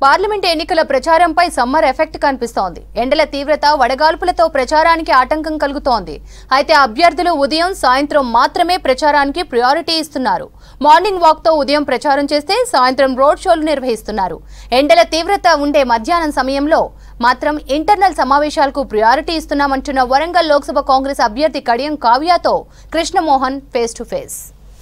parliament ఎన్నికల ప్రచారంపై summer effect కనిపిస్తోంది ఎండల తీవ్రత వడగాల్పులతో ప్రచారానికి ఆటంకం కలుగుతోంది అయితే అభ్యర్థులు ఉదయం సాయంత్రం మాత్రమే ప్రచారానికి ప్రయారిటీ ఇస్తున్నారు మార్నింగ్ వాక్ తో ఉదయం ప్రచారం చేస్తే సాయంత్రం రోడ్ షోలు నిర్వహిస్తున్నారు ఎండల తీవ్రత ఉండే మధ్యాహ్నం సమయంలో మాత్రం ఇంటర్నల్ సమావేశాలకు ప్రయారిటీ ఇస్తున్నామంటున్న వరంగల్ లోక్సభ కాంగ్రెస్ అభ్యర్థి కడియం కావ్యాతో కృష్ణమోహన్ ఫేస్ టు ఫేస్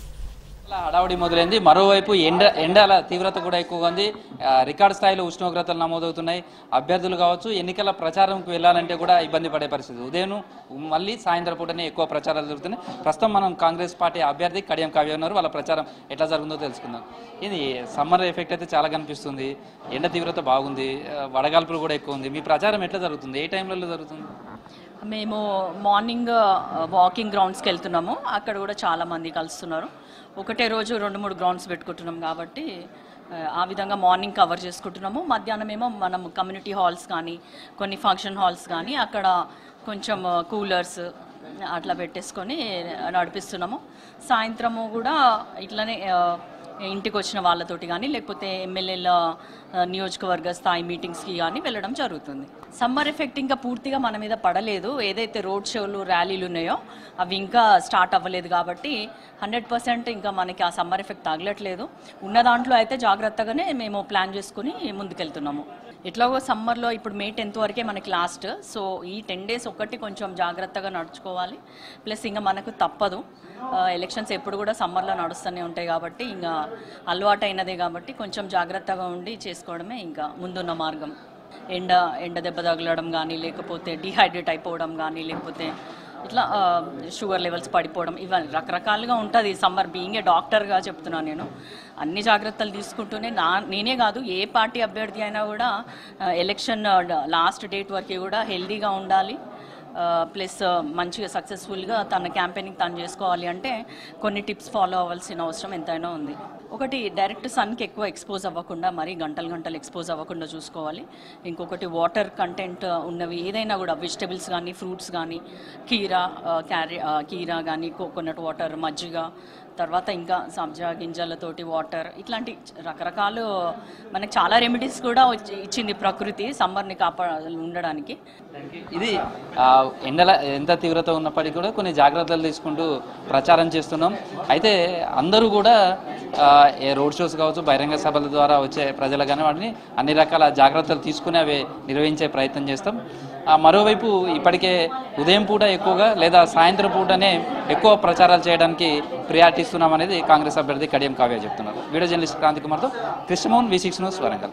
అలా హడావుడి మొదలైంది మరోవైపు ఎండ ఎండల తీవ్రత కూడా ఎక్కువగా ఉంది ఆ, రికార్డు స్థాయిలో ఉష్ణోగ్రతలు నమోదవుతున్నాయి అభ్యర్థులు కావచ్చు ఎన్నికల ప్రచారంకి వెళ్ళాలంటే కూడా ఇబ్బంది పడే పరిస్థితి ఉదయం మళ్ళీ సాయంత్రం పూటనే ఎక్కువ ప్రచారాలు జరుగుతున్నాయి ప్రస్తుతం మనం కాంగ్రెస్ పార్టీ అభ్యర్థి కడియం కావ్య ఉన్నారు వాళ్ళ ప్రచారం ఎట్లా జరుగుతుందో తెలుసుకుందాం ఇది సమ్మర్ ఎఫెక్ట్ అయితే చాలా కనిపిస్తుంది ఎండ తీవ్రత బాగుంది ఆ, వడగాల్పులు కూడా ఎక్కువ ఉంది మీ ప్రచారం ఎట్లా జరుగుతుంది ఏ టైంలలో జరుగుతుంది మేము మార్నింగ్ వాకింగ్ గ్రౌండ్స్కి వెళ్తున్నాము అక్కడ కూడా చాలా మంది కలుస్తున్నారు ఒకటే రోజు రెండు మూడు గ్రౌండ్స్ పెట్టుకుంటున్నాం కాబట్టి ఆ, ఆ విధంగా మార్నింగ్ కవర్ చేసుకుంటున్నాము మధ్యాహ్నం ఏమో మనం కమ్యూనిటీ హాల్స్ కానీ కొన్ని ఫంక్షన్ హాల్స్ కానీ అక్కడ కొంచెం కూలర్స్ అట్లా పెట్టేసుకొని నడిపిస్తున్నాము సాయంత్రము కూడా ఇట్లనే ఆ, ఇంటికి వచ్చిన వాళ్ళతోటి కానీ లేకపోతే ఎమ్మెల్యేల ఆ, నియోజకవర్గ స్థాయి మీటింగ్స్కి కానీ వెళ్ళడం జరుగుతుంది సమ్మర్ ఎఫెక్ట్ ఇంకా పూర్తిగా మన మీద పడలేదు ఏదైతే రోడ్ షోలు ర్యాలీలు ఉన్నాయో అవి ఇంకా స్టార్ట్ అవ్వలేదు కాబట్టి హండ్రెడ్ పర్సెంట్ ఇంకా మనకి ఆ సమ్మర్ ఎఫెక్ట్ తగలట్లేదు ఉన్న దాంట్లో అయితే జాగ్రత్తగానే మేము ప్లాన్ చేసుకుని ముందుకెళ్తున్నాము ఎట్లాగో సమ్మర్లో ఇప్పుడు మే టెన్త్ వరకే మనకి లాస్ట్ సో ఈ టెన్ డేస్ ఒక్కటి కొంచెం జాగ్రత్తగా నడుచుకోవాలి ప్లస్ ఇంకా మనకు తప్పదు ఆ, ఎలక్షన్స్ ఎప్పుడు కూడా సమ్మర్లో నడుస్తూనే ఉంటాయి కాబట్టి ఇంకా అలవాటు అయినదే కాబట్టి కొంచెం జాగ్రత్తగా ఉండి చేసుకోవడమే ఇంకా ముందున్న మార్గం ఎండ ఎండ దెబ్బ తగలడం కానీ లేకపోతే డిహైడ్రేట్ అయిపోవడం కానీ లేకపోతే ఇట్లా ఆ, షుగర్ లెవెల్స్ పడిపోవడం ఇవన్నీ రకరకాలుగా ఉంటుంది సమ్మర్ బీయింగ్ ఏ డాక్టర్గా చెప్తున్నాను నేను అన్ని జాగ్రత్తలు తీసుకుంటూనే నా నేనే కాదు ఏ పార్టీ అభ్యర్థి అయినా కూడా ఆ, ఎలక్షన్ లాస్ట్ డేట్ వరకు కూడా హెల్దీగా ఉండాలి ప్లస్ మంచిగా సక్సెస్ఫుల్గా తన క్యాంపెయినింగ్ తను చేసుకోవాలి అంటే కొన్ని టిప్స్ ఫాలో అవ్వాల్సిన అవసరం ఎంతైనా ఉంది ఒకటి డైరెక్ట్ సన్కి ఎక్కువ ఎక్స్పోజ్ అవ్వకుండా మరీ గంటలు గంటలు ఎక్స్పోజ్ అవ్వకుండా చూసుకోవాలి ఇంకొకటి వాటర్ కంటెంట్ ఉన్నవి ఏదైనా కూడా వెజిటబుల్స్ కానీ ఫ్రూట్స్ కానీ కీరా క్యారీ కీరా కానీ కోకోనట్ వాటర్ మజ్జిగ తర్వాత ఇంకా సబ్జా గింజలతోటి వాటర్ ఇట్లాంటి రకరకాలు మనకి చాలా రెమెడీస్ కూడా వచ్చి- ఇచ్చింది ప్రకృతి సమ్మర్ని కాపా ఉండడానికి ఇది ఆ, ఎండల ఎంత తీవ్రత ఉన్నప్పటికీ కూడా కొన్ని జాగ్రత్తలు తీసుకుంటూ ప్రచారం చేస్తున్నాం అయితే అందరూ కూడా ఆ, ఏ రోడ్ షోస్ కావచ్చు బహిరంగ సభల ద్వారా వచ్చే ప్రజలు కానీ వాటిని అన్ని రకాల జాగ్రత్తలు తీసుకుని అవి నిర్వహించే ప్రయత్నం చేస్తాం ఆ, మరోవైపు ఇప్పటికే ఉదయం పూట ఎక్కువగా లేదా సాయంత్రం పూటనే ఎక్కువ ప్రచారాలు చేయడానికి ప్రియారిటీ ఇస్తున్నాం అనేది కాంగ్రెస్ అభ్యర్థి కడియం కావ్య చెప్తున్నారు వీడియో జర్నలిస్ట్ క్రాంతి కుమార్తో Krishnamohan V six news Warangal